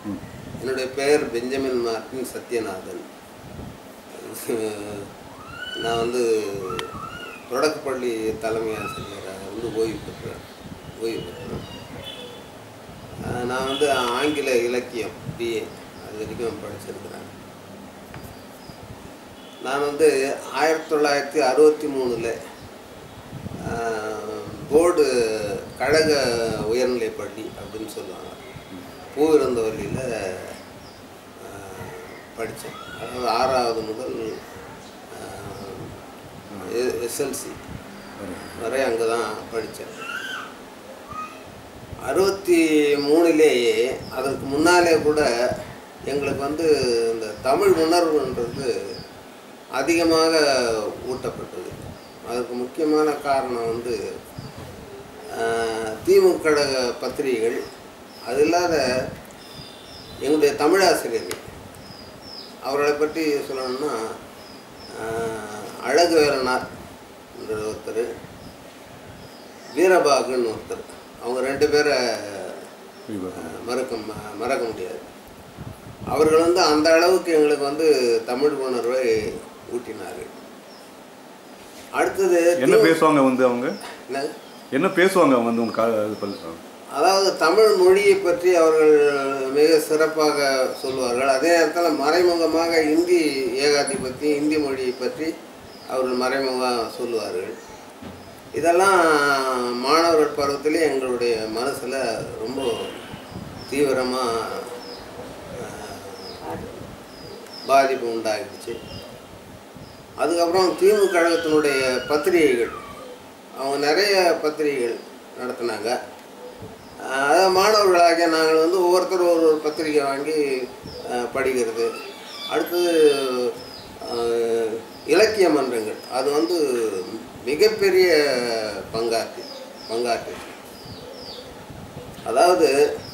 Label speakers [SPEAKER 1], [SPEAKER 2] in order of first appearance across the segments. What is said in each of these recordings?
[SPEAKER 1] ம்
[SPEAKER 2] என்னுடைய பெயர் பெஞ்சமின் மார்ட்டின் சத்யநாதன் நான் வந்து தொடக்கப்பள்ளி தலைமை ஆசிரியராக வந்து ஓய்வு பெற்றேன் ஓய்வு பெற்றேன் ஆஹ் நான் வந்து ஆங்கில இலக்கியம் பிஏ அது வரைக்கும் படிச்சிருக்கிறேன் நான் வந்து ஆயிரத்தி தொள்ளாயிரத்தி அறுபத்தி மூணில் போர்டு கழக உயர்நிலைப் பள்ளி அப்படின்னு சொல்லுவாங்க பூவிருந்தவல்லியில் படித்தேன் அதாவது ஆறாவது முதல் எஸ்எல்சி வரை அங்கே தான் படித்தேன் அறுபத்தி மூணுலேயே அதற்கு முன்னாலே கூட எங்களுக்கு வந்து இந்த தமிழ் உணர்வுன்றது அதிகமாக ஊட்டப்பட்டது அதுக்கு முக்கியமான காரணம் வந்து ஆஹ், திமுக கழக பத்திரிகைகள் அது இல்லாத எங்களுடைய தமிழாசிரியர்கள் அவர்களை பற்றி சொல்லணும்னா ஆஹ், அழகு வேலனார் என்ற ஒருத்தர் வீரபாகுன்னு ஒருத்தர் அவங்க ரெண்டு பேரை ஆஹ், மறக்க ம- மறக்க முடியாது அவர்கள் வந்து அந்த அளவுக்கு எங்களுக்கு வந்து தமிழ் உணர்வை ஊட்டினார்கள் அடுத்தது
[SPEAKER 1] என்ன
[SPEAKER 2] திமு-
[SPEAKER 1] பேசுவாங்க வந்து அவங்க
[SPEAKER 2] என்ன?
[SPEAKER 1] என்ன பேசுவாங்க அவங்க வந்து உங்க கா இது பண்ண
[SPEAKER 2] அதாவது தமிழ் மொழியை பற்றி அவர்கள் மிக சிறப்பாக சொல்வார்கள் அதே நேரத்தில் மறைமுகமாக இந்தி ஏகாதிபத்தியம் இந்தி மொழியை பற்றி அவர்கள் மறைமுகமாக சொல்லுவார்கள் இதெல்லாம் மாணவர்கள் பருவத்திலே எங்களுடைய மனசில் ரொம்ப தீவிரமாக பாதிப்பு உண்டாகிடுச்சு அதுக்கப்புறம் திமுக கழகத்தினுடைய பத்திரிகைகள் அவங்க நிறைய பத்திரிகைகள் நடத்தினாங்க அஹ் அதாவது மாணவர்களாகிய நாங்கள் வந்து ஒவ்வொருத்தரும் ஒரு ஒரு பத்திரிகை வாங்கி அஹ், படிக்கிறது அடுத்தது அஹ், இலக்கிய மன்றங்கள் அது வந்து மிகப்பெரிய பங்காற்றி பங்காற்றி அதாவது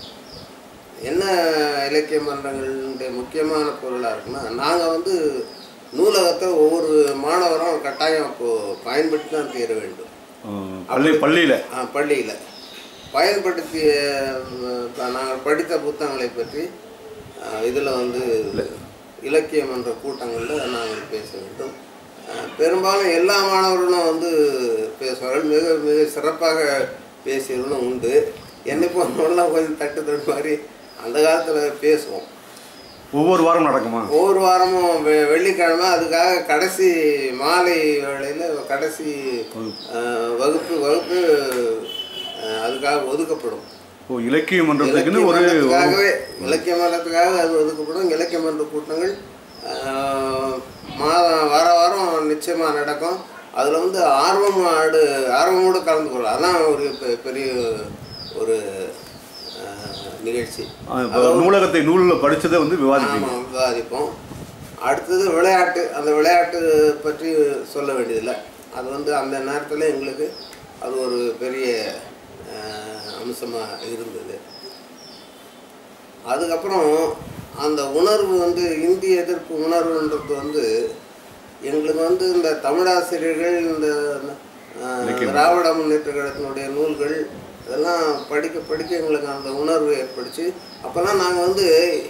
[SPEAKER 2] என்ன இலக்கிய மன்றங்களுடைய முக்கியமான பொருளாக இருக்குன்னா நாங்கள் வந்து நூலகத்தை ஒவ்வொரு மாணவரும் கட்டாயம் அப்போது பயன்படுத்தி தான் தீர வேண்டும்
[SPEAKER 1] பள்ளி பள்ளியில்
[SPEAKER 2] பள்ளியில் பயன்படுத்திய அஹ், நாங்கள் படித்த புத்தகங்களை பற்றி இதில் வந்து இலக்கிய மன்ற கூட்டங்களில் நாங்கள் பேச வேண்டும் அஹ், பெரும்பாலும் எல்லா மாணவர்களும் வந்து பேசுவார்கள் மிக மிக சிறப்பாக பேசியவர்களும் உண்டு என்னை போனவங்களாம் கொஞ்சம் தட்டு தட்டு மாதிரி அந்த காலத்தில் பேசுவோம்
[SPEAKER 1] ஒவ்வொரு வாரம் நடக்குமா
[SPEAKER 2] ஒவ்வொரு வாரமும் வெ- வெள்ளிக்கிழமை அதுக்காக கடைசி மாலை வேளையில் கடைசி அஹ், வகுப்பு வகுப்பு அஹ், அதுக்காக ஒதுக்கப்படும்
[SPEAKER 1] ஓ இலக்கிய மன்றத்துக்குன்னு ஒரு
[SPEAKER 2] மன்றத்துக்காகவே இலக்கிய மன்றத்துக்காக அது ஒதுக்கப்படும் இலக்கிய மன்ற கூட்டங்கள் அஹ், மாதம் வார வாரம் நிச்சயமாக நடக்கும் அதில் வந்து ஆர்வம் ஆடு ஆர்வமோடு கலந்து கொள்ளலாம் அதான் ஒரு பெ- பெரிய ஒரு அஹ், நிகழ்ச்சி
[SPEAKER 1] ஆ, இப்ப நூலகத்தை நூலில் படிச்சதை வந்து விவாதிப்பீங்க
[SPEAKER 2] ஆமாம் விவாதிப்போம் அடுத்தது விளையாட்டு அந்த விளையாட்டு பற்றி சொல்ல வேண்டியதில்லை அது வந்து அந்த நேரத்தில் எங்களுக்கு அது ஒரு பெரிய அம்சமாக இருந்தது அதுக்கப்புறம் அந்த உணர்வு வந்து இந்திய எதிர்ப்பு உணர்வுன்றது வந்து எங்களுக்கு வந்து இந்த தமிழாசிரியர்கள் இந்த அஹ், திராவிட முன்னேற்ற கழகத்தினுடைய நூல்கள் இதெல்லாம் படிக்க படிக்க எங்களுக்கு அந்த உணர்வு ஏற்பட்டுச்சு அப்போல்லாம் நாங்கள் வந்து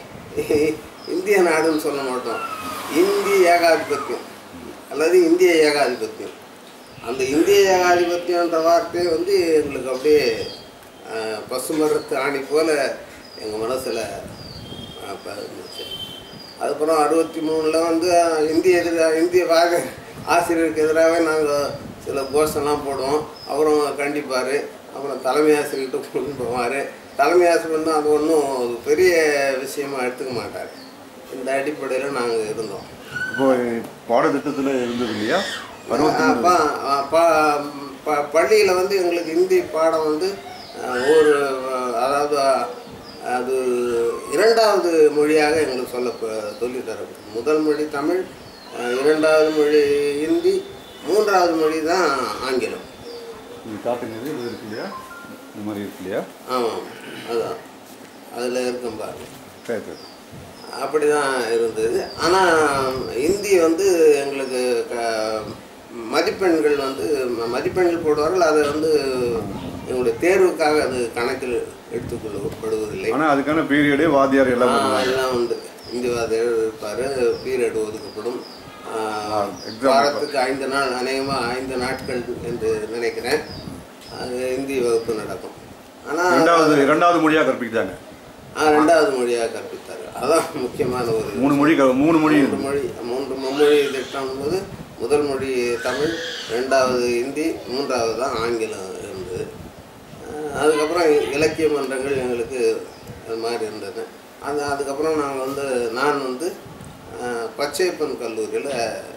[SPEAKER 2] இந்திய நாடுன்னு சொல்ல மாட்டோம் இந்திய ஏகாதிபத்தியம் அல்லது இந்திய ஏகாதிபத்தியம் அந்த இந்திய ஏகாதிபத்தியன்ற வார்த்தை வந்து எங்களுக்கு அப்படியே அஹ், பசுமரத்து ஆணி போல் எங்கள் மனசில் இருந்துச்சு அதுக்கப்புறம் அறுபத்தி மூணில் வந்து அஹ், இந்திய எதிராக இந்திய வாக ஆசிரியருக்கு எதிராகவே நாங்கள் சில கோஷம்லாம் போடுவோம் அவரும் கண்டிப்பார் அப்புறம் தலைமை ஆசிரியர்கிட்ட கொண்டு போவார் தலைமை ஆசிரியர் வந்து அது ஒன்றும் பெரிய விஷயமா எடுத்துக்க மாட்டார் இந்த அடிப்படையில் நாங்கள் இருந்தோம்
[SPEAKER 1] இப்போ பாடத்திட்டத்தில் இருந்தது இல்லையா அறுபத்தி மூணு
[SPEAKER 2] ப- ப- ப- பள்ளியில் வந்து எங்களுக்கு ஹிந்தி பாடம் வந்து அஹ், ஒரு அஹ், அதாவது அஹ், அது இரண்டாவது மொழியாக எங்களுக்கு சொல்ல சொல்லி தரப்படும் முதல் மொழி தமிழ் அஹ், இரண்டாவது மொழி ஹிந்தி மூன்றாவது மொழி தான் ஆங்கிலம்
[SPEAKER 1] இது காட்டுங்க இது இது இருக்கு இல்லையா இந்த மாதிரி இருக்கு இல்லையா
[SPEAKER 2] ஆமாம் அதுதான் அதில் இருக்கும் பாருங்க
[SPEAKER 1] சரி சரி
[SPEAKER 2] அப்படி தான் இருந்தது ஆனால் இந்தி வந்து எங்களுக்கு க மதிப்பெண்கள் வந்து ம- மதிப்பெண்கள் போடுவார்கள் அதை வந்து எங்களுடைய தேர்வுக்காக அது கணக்கில் எடுத்துக்கொள்ளப்படுவதில்லை
[SPEAKER 1] ஆனால் அதுக்கான பீரியடு வாத்தியார் எல்லாம்
[SPEAKER 2] ஆ,
[SPEAKER 1] பண்ணுவாங்க.
[SPEAKER 2] எல்லாம் உண்டு இந்தியவாதிகள் இருப்பார் பீரியட் ஒதுக்கப்படும் ஆ,
[SPEAKER 1] exam
[SPEAKER 2] வாரத்துக்கு ஐந்து நாள் அநேகமாக ஐந்து நாட்கள் என்று நினைக்கிறேன் அது இந்தி வகுப்பு நடக்கும் ஆனால்
[SPEAKER 1] ரெண்டாவது ரெண்டாவது மொழியாக கற்பித்தாங்க
[SPEAKER 2] ரெண்டாவது மொழியாக கற்பித்தார் அதான் முக்கியமான ஒரு
[SPEAKER 1] மூணு மொழி க- மூணு மொழி
[SPEAKER 2] மூன்று மொழி மூன்று மும்மொழி திட்டம் போது முதல் மொழி தமிழ் ரெண்டாவது ஹிந்தி மூன்றாவது தான் ஆங்கிலம் இருந்தது அஹ் அதுக்கப்புறம் இலக்கிய மன்றங்கள் எங்களுக்கு அது மாதிரி இருந்தது அது அதுக்கப்புறம் நாங்கள் வந்து நான் வந்து அஹ், பச்சையப்பன் கல்லூரியில்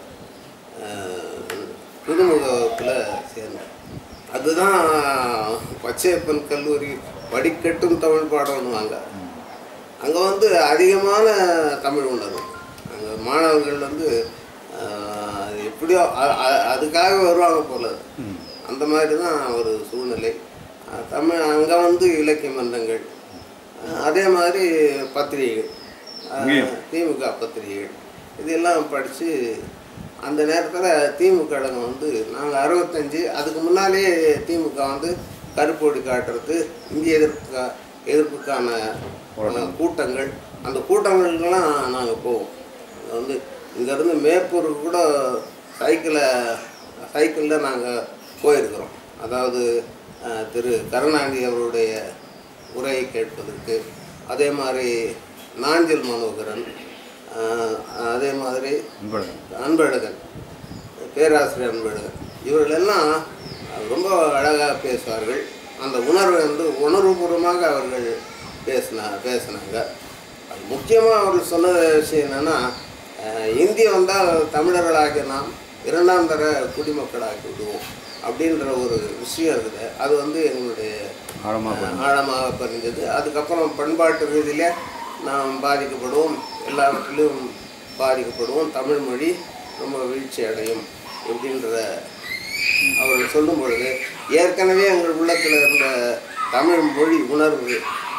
[SPEAKER 2] புதுமுக வகுப்பில் சேர்ந்தேன் அதுதான் பச்சையப்பன் கல்லூரி படிக்கட்டும் தமிழ் பாடம்னுவாங்க அங்கே வந்து அதிகமான தமிழ் உணர்வு அங்கே மாணவர்கள் வந்து ஆஹ், அது எப்படியோ அ- அ- அதுக்காக வருவாங்க போல அந்த மாதிரி தான் ஒரு சூழ்நிலை அஹ், தமிழ் அங்கே வந்து இலக்கிய மன்றங்கள் அஹ், அதே மாதிரி பத்திரிகைகள் அஹ்,
[SPEAKER 1] இங்கேயும்?
[SPEAKER 2] திமுக பத்திரிகைகள் இதெல்லாம் படித்து அந்த நேரத்தில் திமுக கழகம் வந்து நாங்கள் அறுபத்தஞ்சு அதுக்கு முன்னாலே திமுக வந்து கருப்பொடி காட்டுறது இந்திய எதிர்ப்பு எதிர்ப்புக்கான அஹ், கூட்டங்கள் அந்த கூட்டங்களுக்கெல்லாம் நாங்கள் போவோம் அது வந்து இங்கேருந்து மேப்பூருக்கு கூட சைக்கிளை சைக்கிளில் நாங்கள் போயிருக்கிறோம் அதாவது அஹ், திரு கருணாநிதி அவருடைய உரையை கேட்பதற்கு அதே மாதிரி நாஞ்சில் மனோகரன் அஹ், அதே மாதிரி
[SPEAKER 1] அன்பழகன்.
[SPEAKER 2] அன்பழகன் பேராசிரியர் அன்பழகன் இவர்களெல்லாம் ரொம்ப அழகாக பேசுவார்கள் அந்த உணர்வை வந்து உணர்வுபூர்வமாக அவர்கள் பேசினா பேசினாங்க அது முக்கியமாக அவர்கள் சொன்ன விஷயம் என்னென்னா இந்திய வந்தால் தமிழர்களாகிய நாம் இரண்டாம் தர குடிமக்களாக்கி விடுவோம் அப்படின்ற ஒரு விஷயம் இருக்குது அது வந்து எங்களுடைய
[SPEAKER 1] ஆழமாக
[SPEAKER 2] ஆழமாக பதிந்தது அதுக்கப்புறம் பண்பாட்டு ரீதியில நாம் பாதிக்கப்படுவோம் எல்லாவற்றிலும் பாதிக்கப்படுவோம் தமிழ் மொழி ரொம்ப வீழ்ச்சி அடையும் அப்படின்ற அவர்கள் சொல்லும் பொழுது ஏற்கனவே எங்கள் உள்ளத்தில் இருந்த தமிழ் மொழி உணர்வு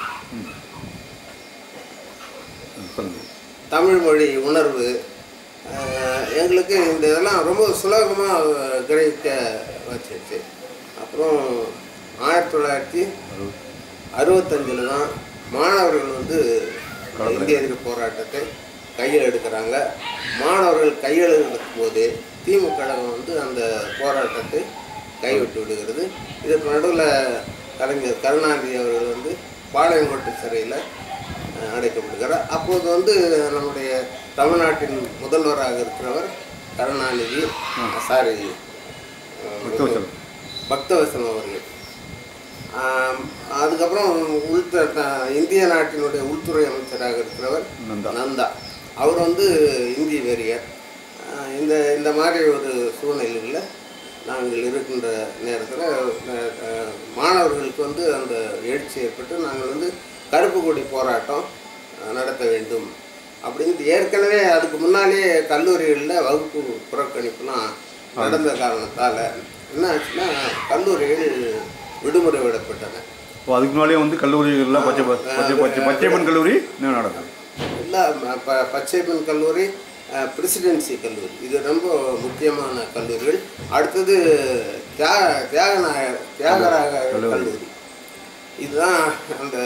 [SPEAKER 1] சொல்லுங்க
[SPEAKER 2] தமிழ் மொழி உணர்வு அஹ், எங்களுக்கு இந்த இதெல்லாம் ரொம்ப சுலபமாக கிரகிக்க வச்சிருச்சு அப்புறம் ஆயிரத்தி தொள்ளாயிரத்தி அறுபத்தஞ்சில் தான் மாணவர்கள் வந்து இந்திய எதிர்ப்பு போராட்டத்தை கையில் எடுக்கிறாங்க மாணவர்கள் கையில் எடுக்கும் போது திமுக கழகம் வந்து அந்த போராட்டத்தை கைவிட்டு விடுகிறது இதுக்கு நடுவில் கலைஞர் கருணாநிதி அவர்கள் வந்து பாளையங்கோட்டை சிறையில் அஹ், அடைக்கப்படுகிறார் அப்போது வந்து நம்முடைய தமிழ்நாட்டின் முதல்வராக இருக்கிறவர் கருணாநிதி சாரி
[SPEAKER 1] பக்தவச்சலம்.
[SPEAKER 2] பக்தவசனம் அவர்கள் ஆம், அதுக்கப்புறம் உள்துறை த- இந்திய நாட்டினுடைய உள்துறை அமைச்சராக இருக்கிறவர்
[SPEAKER 1] நந்தா.
[SPEAKER 2] நந்தா அவர் வந்து இந்தி வெறியர் ஆஹ், இந்த இந்த மாதிரி ஒரு சூழ்நிலைகளில் நாங்கள் இருக்கின்ற நேரத்தில் மாணவர்களுக்கு வந்து அந்த எழுச்சி ஏற்பட்டு நாங்கள் வந்து கருப்பு கொடி போராட்டம் ஆஹ், நடத்த வேண்டும் அப்படின்ட்டு ஏற்கனவே அதுக்கு முன்னாலேயே கல்லூரிகளில் வகுப்பு புறக்கணிப்புலாம் நடந்த காரணத்தால் என்ன ஆச்சுன்னா கல்லூரிகள் விடுமுறை விடப்பட்டன
[SPEAKER 1] ஓ அதுக்கு முன்னாடியே வந்து கல்லூரிகளில் பச்சை ப- பச்சை பச்சை பச்சைப்பன் கல்லூரி இன்னும் நடக்குது
[SPEAKER 2] இல்லை ப பச்சைப்பன் கல்லூரி பிரசிடென்சி கல்லூரி இது ரொம்ப முக்கியமான கல்லூரிகள் அடுத்தது தியாக தியாகநாயகர் தியாகராக கல்லூரி இதுதான் அந்த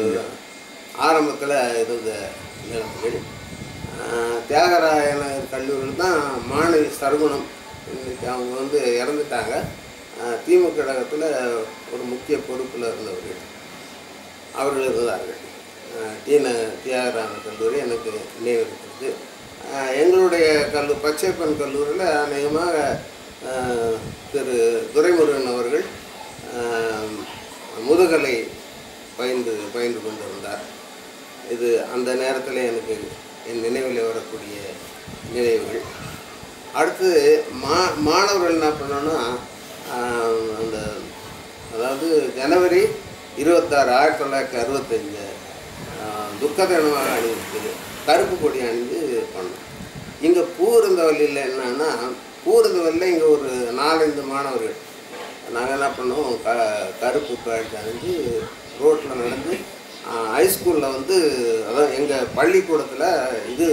[SPEAKER 2] ஆரம்பத்தில் இருந்த நிலைமைகள் அஹ், தியாகராயனர் கல்லூரியில் தான் மாணவி சர்குணம் இன்னைக்கு அவங்க வந்து இறந்துட்டாங்க அஹ், திமுக கழகத்தில் ஒரு முக்கிய பொறுப்பில் இருந்தவர்கள் அவர்கள் இருந்தார்கள் அஹ் டீன தியாகராம கல்லூரி எனக்கு நினைவு இருக்கிறது அஹ் எங்களுடைய கல்லு பச்சைப்பன் கல்லூரியில் அநேகமாக அஹ், திரு துரைமுருகன் அவர்கள் அஹ், முதுகலை பயின்று பயின்று கொண்டிருந்தார் இது அந்த நேரத்தில் எனக்கு என் நினைவில் வரக்கூடிய நினைவுகள் அடுத்து மா மாணவர்கள் என்ன பண்ணோன்னா ஆஹ், அந்த அதாவது ஜனவரி இருபத்தாறு ஆயிரத்தி தொள்ளாயிரத்தி அறுபத்தஞ்சு துக்க தினமாக அணிவித்து கருப்பு கொடி அணிந்து பண்ணோம் இங்கே பூருந்தவல்லியில் என்னன்னா பூருந்தவல்லியில் இங்கே ஒரு நாலஞ்சு மாணவர்கள் நாங்கள் என்ன பண்ணோம் க கருப்பு பேண்ட் அணிஞ்சு ரோட்டில் நடந்து ஹைஸ்கூலில் வந்து அதான் எங்கள் பள்ளிக்கூடத்தில் இது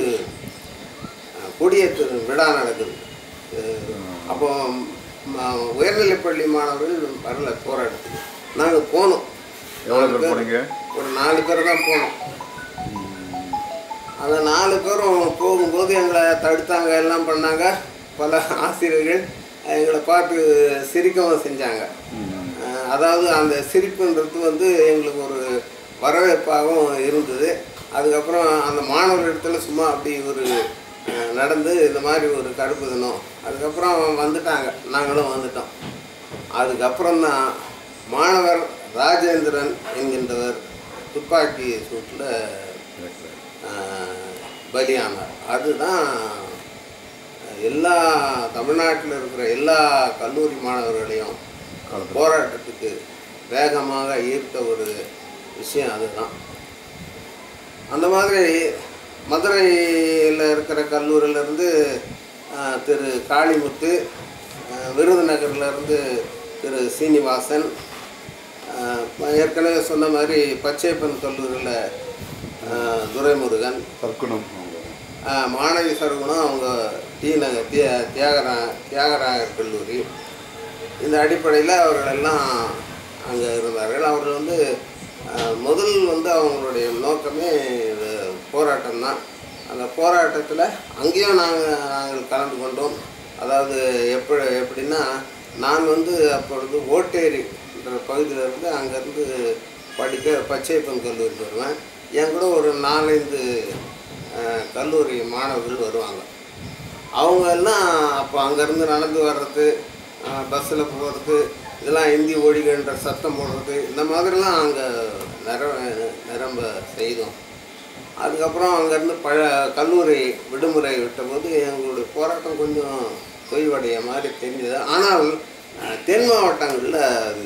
[SPEAKER 2] அஹ், கொடியேற்று விழா நடக்குது அஹ், அப்போ ம- உயர்நிலைப்பள்ளி மாணவர்கள் வரல போராட்டத்துக்கு நாங்கள் போனோம்
[SPEAKER 1] எவ்வளோ பேர் போனீங்க
[SPEAKER 2] ஒரு நாலு பேர் தான் போனோம் அந்த நாலு பேரும் போகும்போது எங்களை தடுத்தாங்க எல்லாம் பண்ணாங்க பல ஆசிரியர்கள் எங்களை பார்த்து சிரிக்கவும் செஞ்சாங்க அஹ் அதாவது அந்த சிரிப்புன்றது வந்து எங்களுக்கு ஒரு வரவேற்பாகவும் இருந்தது அதுக்கப்புறம் அந்த மாணவர் இடத்துல சும்மா அப்படி ஒரு அஹ், நடந்து இந்த மாதிரி ஒரு கருப்பு தினம் அதுக்கப்புறம் வந்துட்டாங்க நாங்களும் வந்துட்டோம் அதுக்கப்புறம் தான் மாணவர் ராஜேந்திரன் என்கின்றவர் துப்பாக்கி சூட்டில் பலியானார் அதுதான் எல்லா தமிழ்நாட்டில் இருக்கிற எல்லா கல்லூரி மாணவர்களையும் போராட்டத்துக்கு வேகமாக ஈர்த்த ஒரு விஷயம் அதுதான் அந்த மாதிரி மதுரையில் இருக்கிற கல்லூரியிலேருந்து திரு காளிமுத்து அஹ், விருதுநகர்லேருந்து திரு சீனிவாசன் அஹ், ஏற்கனவே சொன்ன மாதிரி பச்சைப்பன் கல்லூரியில் அஹ், துரைமுருகன்
[SPEAKER 1] சர்க்குணம்
[SPEAKER 2] ஆஹ் மாணவி சருகுணம் அவங்க டி நகர் திய தியாகரா தியாகராயர் கல்லூரி இந்த அடிப்படையில் அவர்கள் எல்லாம் அங்கே இருந்தார்கள் அவர்கள் வந்து ஆஹ் முதல் வந்து அவங்களுடைய நோக்கமே இது போராட்டம் தான் அந்த போராட்டத்தில் அங்கேயும் நாங்கள் நாங்கள் கலந்து கொண்டோம் அதாவது எப்படி எப்படின்னா நான் வந்து அப்பொழுது ஓட்டேரின்ற பகுதியில் இருந்து அங்கேருந்து படிக்க பச்சைப்பன் கல்லூரிக்கு வருவேன் என் கூட ஒரு நாலஞ்சு அஹ், கல்லூரி மாணவர்கள் வருவாங்க அவங்க எல்லாம் அப்போ அங்கேருந்து நடந்து வர்றது பஸ்ஸில் போகிறது இதெல்லாம் இந்தி ஒழிகன்ற சத்தம் போடுறது இந்த மாதிரிலாம் அங்கே நிர நிரம்ப செய்தோம் அதுக்கப்புறம் அங்கேருந்து பழ கல்லூரி விடுமுறை விட்டபோது எங்களுடைய போராட்டம் கொஞ்சம் தொய்வடைய மாதிரி தெரிஞ்சது ஆனால் அஹ், தென் மாவட்டங்களில் அது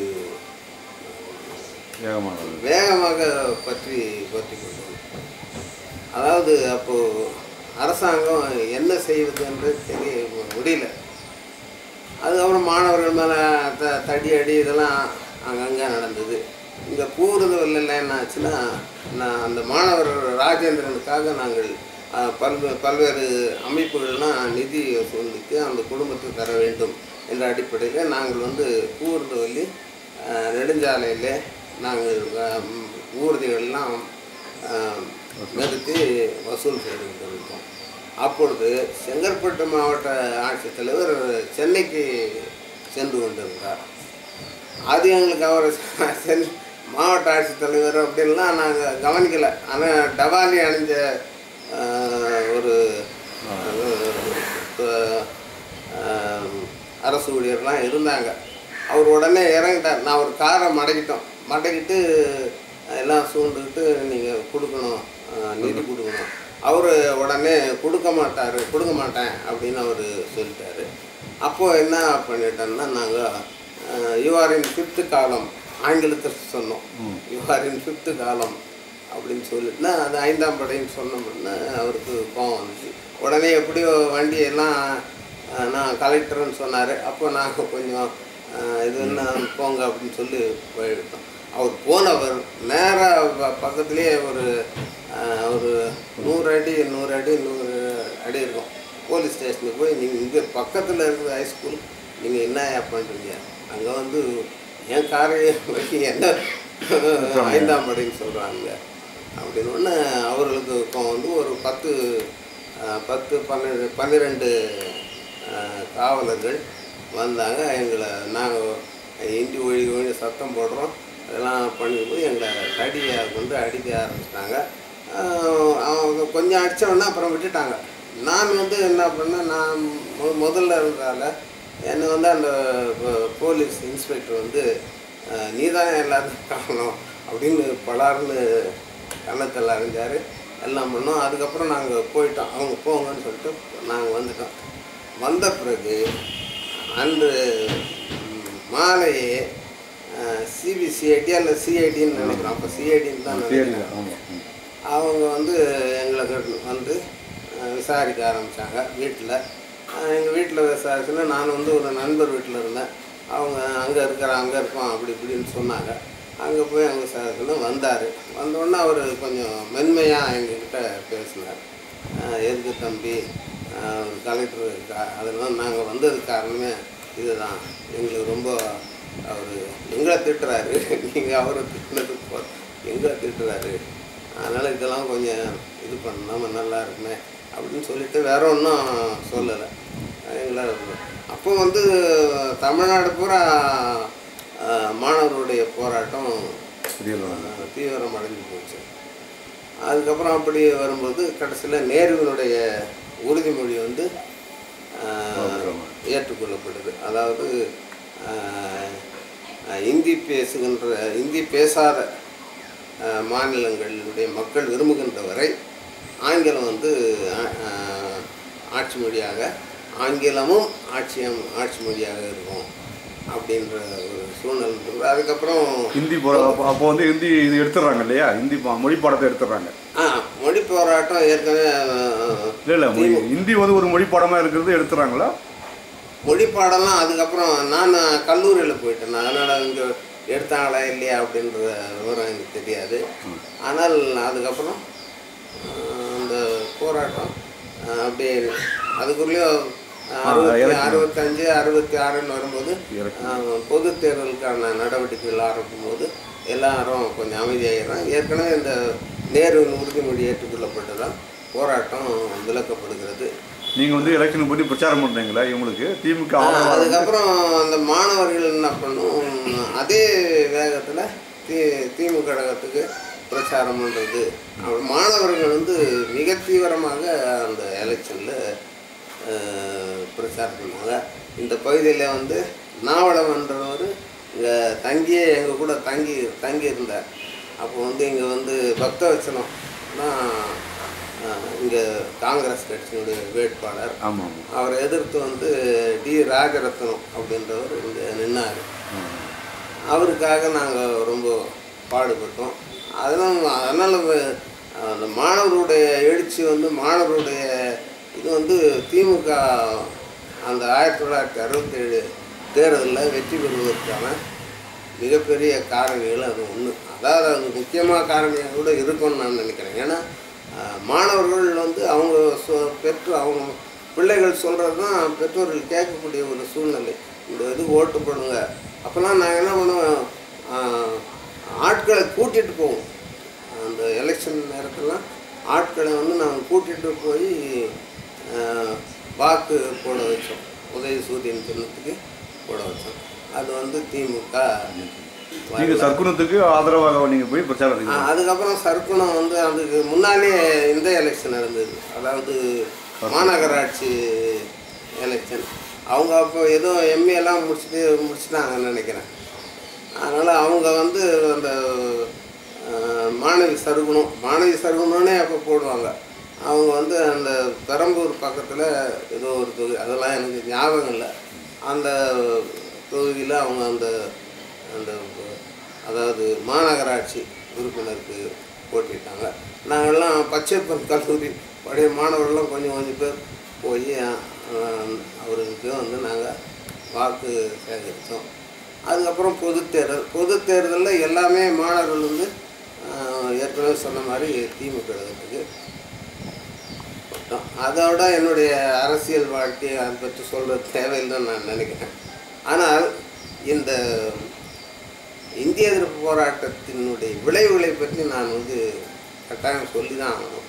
[SPEAKER 1] ஏகமானது
[SPEAKER 2] வேகமாக பற்றி பற்றி கொண்டு வந்தது. அதாவது அப்போது அரசாங்கம் என்ன செய்வது என்று தெரிய முடியல அதுக்கப்புறம் மாணவர்கள் மேலே த தடி அடி இதெல்லாம் அங்கங்கே நடந்தது இந்த பூர்தவரில் என்ன ஆச்சுன்னா நான் அந்த மாணவர் ராஜேந்திரனுக்காக நாங்கள் அஹ், பல்வே பல்வேறு அமைப்புகள்லாம் நிதி சொல்லிட்டு அந்த குடும்பத்துக்கு தர வேண்டும் என்ற அடிப்படையில் நாங்கள் வந்து பூர்தவல்லி நெடுஞ்சாலையில் நாங்கள் அஹ், ம், ஊர்திகள்லாம் அஹ், நிறுத்தி வசூல் செய்து கொண்டிருந்தோம் அப்பொழுது செங்கற்பட்டு மாவட்ட ஆட்சித்தலைவர் சென்னைக்கு சென்று கொண்டிருந்தார் அது எங்களுக்கு அவர் சென் மாவட்ட ஆட்சித்தலைவர் அப்படின்லாம் நாங்கள் கவனிக்கலை ஆனால் டவாலி அணிஞ்ச அஹ், ஒரு அஹ், அஹ், அரசு ஊழியர்லாம் இருந்தாங்க அவர் உடனே இறங்கிட்டார் நான் ஒரு காரை மடக்கிட்டோம் மடக்கிட்டு எல்லாம் சூண்டுக்கிட்டு நீங்கள் கொடுக்கணும் அஹ், நிதி கொடுக்கணும் அவர் உடனே கொடுக்க மாட்டார் கொடுக்க மாட்டேன் அப்படின்னு அவர் சொல்லிட்டாரு அப்போது என்ன பண்ணிட்டோம்னா நாங்கள் யூஆரின் ஃபிஃப்த்து காலம் ஆங்கிலத்தில் சொன்னோம் யூஆரின் ஃபிஃப்த்து காலம் அப்படின்னு சொல்லிட்டுனா அது ஐந்தாம் படைன்னு சொன்னோம்னா அவருக்கு கோவம் வந்துச்சு உடனே எப்படியோ வண்டியெல்லாம் அஹ், நான் கலெக்டர்னு சொன்னார் அப்போ நாங்கள் கொஞ்சம் அஹ், இது என்ன போங்க அப்படின்னு சொல்லி போயிட்டோம் அவர் போனவர் நேராக பக்கத்துலேயே ஒரு அஹ், ஒரு நூறு அடி நூறு அடி நூறு அடி இருக்கும் போலீஸ் ஸ்டேஷனுக்கு போய் நீங்கள் இங்கே பக்கத்தில் இருக்கிற ஹைஸ்கூல் நீங்கள் என்ன பண்ணுறீங்க அங்கே வந்து என் காரையை வச்சு என்ன ஐந்தாம் படின்னு சொல்கிறாங்க அப்படின்னு ஒன்று அவர்களுக்கு இப்போ வந்து ஒரு பத்து அஹ், பத்து பன்னெண்டு பன்னிரெண்டு அஹ், காவலர்கள் வந்தாங்க எங்களை நாங்கள் இந்தி ஒழி ஒழி சத்தம் போடுறோம் அதெல்லாம் பண்ணும்போது எங்களை தடியை கொண்டு அடிக்க ஆரம்பிச்சிட்டாங்க அவங்க கொஞ்சம் அடித்தவொடனே அப்புறம் விட்டுட்டாங்க நான் வந்து என்ன பண்ணேன் நான் மு- முதல்ல இருந்ததால் என்னை வந்து அந்த ப- போலீஸ் இன்ஸ்பெக்டர் வந்து நீ தான் எல்லாத்தையும் காரணம் அப்படின்னு பலார்னு கன்னத்தில் அறிஞ்சார் எல்லாம் பண்ணோம் அதுக்கப்புறம் நாங்கள் போயிட்டோம் அவங்க போங்கன்னு சொல்லிட்டு நாங்கள் வந்துட்டோம் வந்த பிறகு அன்று ம், மாலையே சிபிசிஐடி அல்ல சிஐடின்னு நினைக்கிறோம் அப்போ சிஐடின்னு தான்
[SPEAKER 1] சரி
[SPEAKER 2] நினைக்கிறேன்
[SPEAKER 1] ஆமாம் ம்.
[SPEAKER 2] அவங்க வந்து எங்களுக்கு வந்து அஹ், விசாரிக்க ஆரம்பித்தாங்க வீட்டில் எங்கள் வீட்டில் விசாரிச்சுன்னா நான் வந்து ஒரு நண்பர் வீட்டில் இருந்தேன் அவங்க அங்கே இருக்கிற அங்கே இருக்கோம் அப்படி இப்படின்னு சொன்னாங்க அங்கே போய் அங்கே விசாரிச்சுன்னா வந்தார் வந்தோடனே அவர் கொஞ்சம் மென்மையாக எங்ககிட்ட பேசினார் அஹ், எதுக்கு தம்பி அஹ், ஒரு கலெக்டர் இருக்கா அதெல்லாம் நாங்கள் வந்ததுக்கு காரணமே இதுதான் எங்களுக்கு ரொம்ப அவர் எங்களை திட்டுறாரு நீங்கள் அவரை திட்டினது போ எங்களை திட்டுறாரு அதனால் இதெல்லாம் கொஞ்சம் இது பண்ணாமல் நல்லா இருக்குமே அப்படின்னு சொல்லிட்டு வேற ஒன்றும் சொல்லலை எங்களை அப்போ வந்து தமிழ்நாடு பூரா அஹ், மாணவர்களுடைய போராட்டம்
[SPEAKER 1] தெரியல
[SPEAKER 2] அஹ், தீவிரம் அடைஞ்சு போச்சு அதுக்கப்புறம் அப்படி வரும்போது கடைசியில் நேருவினுடைய உறுதிமொழி வந்து அஹ், ஏற்றுக்கொள்ளப்படுது அதாவது அஹ், அஹ், இந்தி பேசுகின்ற இந்தி பேசாத அஹ், மாநிலங்களுடைய மக்கள் விரும்புகின்ற வரை ஆங்கிலம் வந்து அஹ், அஹ், ஆட்சி மொழியாக ஆங்கிலமும் ஆட்சியம் ஆட்சி மொழியாக இருக்கும் அப்படின்ற ஒரு சூழ்நிலை இருந்தது அதுக்கப்புறம்
[SPEAKER 1] ஹிந்தி போற அப்போ அப்போ வந்து ஹிந்தி இது எடுத்துடுறாங்க இல்லையா ஹிந்தி பா- மொழி பாடத்தை எடுத்துடுறாங்க
[SPEAKER 2] ஆ மொழி போராட்டம் ஏற்கனவே அஹ்,
[SPEAKER 1] இல்லை இல்லை மொழி ஹிந்தி வந்து ஒரு மொழி பாடமாக இருக்கிறது எடுத்துறாங்களா
[SPEAKER 2] மொழி பாடம்லாம் அதுக்கப்புறம் நான் கல்லூரியில் போயிட்டேன் அதனால் இங்கே எடுத்தாங்களா இல்லையா அப்படின்ற விவரம் எனக்கு தெரியாது ஆனால் அதுக்கப்புறம் அஹ், அந்த போராட்டம் அஹ், அப்படியே அதுக்குள்ளேயும் அறுபத்தி
[SPEAKER 1] election.
[SPEAKER 2] அறுபத்தஞ்சு அறுபத்தி ஆறுன்னு வரும்போது
[SPEAKER 1] election.
[SPEAKER 2] அஹ், பொது தேர்தலுக்கான நடவடிக்கைகள் ஆரம்பிக்கும் போது எல்லாரும் கொஞ்சம் அமைதியாகிறாங்க ஏற்கனவே இந்த நேருவின் உறுதிமொழி ஏற்றுக்கொள்ளப்பட்டதால் போராட்டம் விலக்கப்படுகிறது
[SPEAKER 1] நீங்கள் வந்து எலெக்ஷனுக்கு பற்றி பிரச்சாரம் பண்ணுறீங்களா இவங்களுக்கு திமுக
[SPEAKER 2] ஆ,
[SPEAKER 1] ஆதரவா
[SPEAKER 2] அதுக்கப்புறம் அந்த மாணவர்கள் என்ன பண்ணும் அதே வேகத்தில் தி திமுக கழகத்துக்கு பிரச்சாரம் பண்ணுறது அப்புறம் மாணவர்கள் வந்து மிக தீவிரமாக அந்த எலெக்ஷனில் பிரச்சாரம் பண்ணாங்க இந்த பகுதியில் வந்து நாவலம்ன்றவர் இங்கே தங்கியே எங்கள் கூட தங்கி தங்கி இருந்தார் அப்போ வந்து இங்கே வந்து பக்தவச்சனம் தான் இங்கே காங்கிரஸ் கட்சியினுடைய வேட்பாளர்
[SPEAKER 1] ஆமாம் ஆமாம்
[SPEAKER 2] அவரை எதிர்த்து வந்து டி ராஜரத்னம் அப்படின்றவர் இங்கே நின்னார் அவருக்காக நாங்கள் ரொம்ப பாடுபட்டோம் அதெல்லாம் அதனால் அந்த மாணவருடைய எழுச்சி வந்து மாணவருடைய இது வந்து திமுக அந்த ஆயிரத்தி தொள்ளாயிரத்தி அறுபத்தேழு தேர்தலில் வெற்றி பெறுவதற்கான மிகப்பெரிய காரணிகள் அது ஒன்று அதாவது அது முக்கியமாக காரணியாக கூட இருக்கும்னு நான் நினைக்கிறேன் ஏன்னா அஹ், மாணவர்கள் வந்து அவங்க சொ பெற்று அவங்க பிள்ளைகள் சொல்கிறது தான் பெற்றோர்கள் கேட்கக்கூடிய ஒரு சூழ்நிலை இந்த இது ஓட்டு போடுங்க அப்போல்லாம் நாங்கள் என்ன பண்ணுவோம் அஹ், ஆட்களை கூட்டிகிட்டு போவோம் அந்த எலெக்ஷன் நேரத்துலலாம் ஆட்களை வந்து நாங்கள் கூட்டிகிட்டு போய் அஹ், வாக்கு போட வச்சோம் உதய சூரியன் சின்னத்துக்கு போட வச்சோம் அது வந்து திமுக
[SPEAKER 1] நீங்கள் சர்க்குணத்துக்கு ஆதரவாக நீங்கள் போய் பிரச்சாரம்
[SPEAKER 2] ஆ,
[SPEAKER 1] செய்யுங்க
[SPEAKER 2] அதுக்கப்புறம் சர்க்குணம் வந்து அதுக்கு முன்னாலே இந்த எலெக்ஷன் நடந்தது அதாவது மாநகராட்சி எலெக்ஷன் அவங்க அப்போ ஏதோ எம்ஏ எல்லாம் முடிச்சுட்டு முடிச்சிட்டாங்கன்னு நினைக்கிறேன் அதனால் அவங்க வந்து அந்த ஆ, மாணவி சருகுணம் மாணவி சருகுணம்னே அப்போ போடுவாங்க அவங்க வந்து அந்த பெரம்பூர் பக்கத்தில் ஏதோ ஒரு தொகுதி அதெல்லாம் எனக்கு ஞாபகம் இல்லை அந்த தொகுதியில் அவங்க அந்த அந்த அதாவது மாநகராட்சி உறுப்பினருக்கு போட்டிட்டாங்க நாங்கள்லாம் பச்சைப்பன் கல்லூரி பழைய மாணவர்கள்லாம் கொஞ்சம் கொஞ்சம் பேர் போய் அவருக்கு வந்து நாங்கள் வாக்கு சேகரித்தோம் அதுக்கப்புறம் பொது தேர்தல் பொது தேர்தலில் எல்லாமே மாணவர்கள் வந்து ஆஹ், ஏற்கனவே சொன்ன மாதிரி திமுக கழகத்துக்கு போட்டோம் அதோட என்னுடைய அரசியல் வாழ்க்கையை அதை பற்றி சொல்கிறது தேவையில்லைன்னு நான் நினைக்கிறேன் ஆனால் இந்த இந்திய எதிர்ப்பு போராட்டத்தினுடைய விளைவுகளை பற்றி நான் வந்து கட்டாயம் சொல்லி தான் ஆகணும்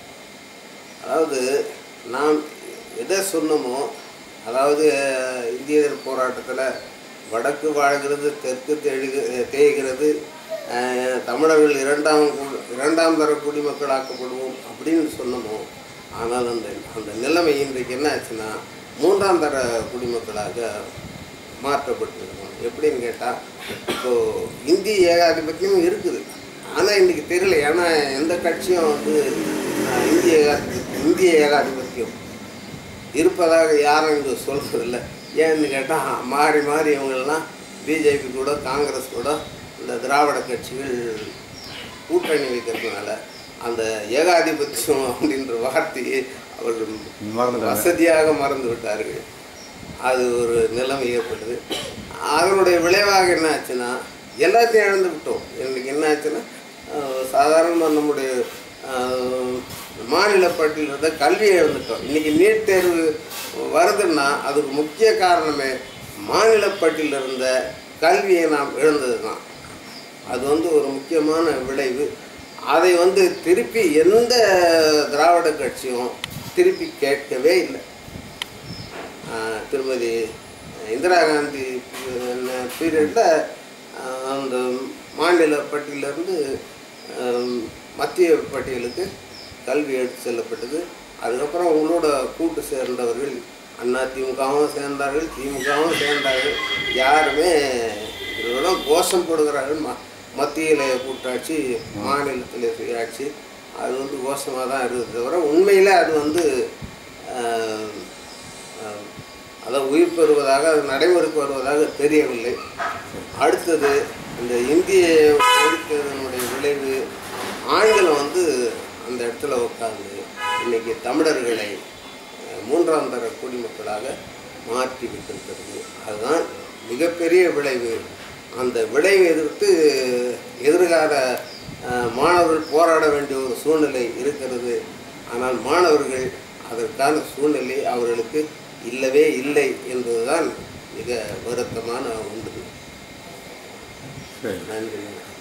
[SPEAKER 2] அதாவது நாம் எதை சொன்னோமோ அதாவது அஹ், இந்திய எதிர்ப்பு போராட்டத்தில் வடக்கு வாழ்கிறது தெற்கு தெழுகு தேய்கிறது அஹ், தமிழர்கள் இரண்டாம் கு- இரண்டாம் தர குடிமக்களாக்கப்படுவோம் அப்படின்னு சொன்னோமோ ஆனால் அந்த அந்த நிலைமை இன்றைக்கு என்ன ஆச்சுன்னா மூன்றாம் தர குடிமக்களாக மாற்றப்பட்டிருக்கோம் எப்படின்னு கேட்டால் இப்போது இந்திய ஏகாதிபத்தியம் இருக்குது ஆனால் இன்றைக்கி தெரியல ஏன்னா எந்த கட்சியும் வந்து அஹ், இந்திய ஏகாதி இந்திய ஏகாதிபத்தியம் இருப்பதாக யாரும் இங்கே சொல்கிறதில்ல ஏன்னு கேட்டால் மாறி மாறி இவங்கெல்லாம் பிஜேபி கூட காங்கிரஸ் கூட இந்த திராவிட கட்சிகள் கூட்டணி வைக்கிறதுனால அந்த ஏகாதிபத்தியம் அப்படின்ற வார்த்தையை அவர்கள்
[SPEAKER 1] மறந்துட்டாங்க
[SPEAKER 2] வசதியாக மறந்து விட்டார்கள் அது ஒரு நிலைமை ஏற்பட்டது அதனுடைய விளைவாக என்ன ஆச்சுன்னா எல்லாத்தையும் இழந்து விட்டோம் இன்னைக்கு என்ன ஆச்சுன்னா சாதாரணமாக நம்முடைய ஆஹ், மாநில பட்டியலில் இருந்த கல்வியை இழந்துட்டோம் இன்னைக்கு நீட் தேர்வு வருதுன்னா அதுக்கு முக்கிய காரணமே மாநில பட்டியலில் இருந்த கல்வியை நாம் இழந்தது தான் அது வந்து ஒரு முக்கியமான விளைவு அதை வந்து திருப்பி எந்த திராவிட கட்சியும் திருப்பி கேட்கவே இல்லை ஆஹ் திருமதி இந்திரா காந்தி பீரியடில் அந்த மாநில பட்டியலிருந்து ஆம், மத்திய பட்டியலுக்கு கல்வி எடுத்து செல்லப்பட்டது அதுக்கப்புறம் உங்களோட கூட்டு சேர்ந்தவர்கள் அண்ணா திமுகவும் சேர்ந்தார்கள் திமுகவும் சேர்ந்தார்கள் யாருமே இதோட கோஷம் போடுகிறார்கள் ம மத்தியில் கூட்டாட்சி மாநிலத்தில் சுயாட்சி அது வந்து கோஷமாக தான் இருக்குது தவிர உண்மையில் அது வந்து ஆஹ், ஆஹ், அதை உயிர் பெறுவதாக அது நடைமுறைக்கு வருவதாக தெரியவில்லை அடுத்தது இந்த இந்திய ஒழித்ததனுடைய விளைவு ஆங்கிலம் வந்து அந்த இடத்துல உட்கார்ந்து இன்னைக்கு தமிழர்களை அஹ், மூன்றாம் தர குடிமக்களாக மாற்றி விட்டிருக்கிறது அதுதான் மிகப்பெரிய விளைவு அந்த விளைவை எதிர்த்து எதிர்கால அஹ், மாணவர்கள் போராட வேண்டிய ஒரு சூழ்நிலை இருக்கிறது ஆனால் மாணவர்கள் அதற்கான சூழ்நிலை அவர்களுக்கு இல்லவே இல்லை என்பதுதான் மிக வருத்தமான ஒன்று
[SPEAKER 1] சரி
[SPEAKER 2] நன்றி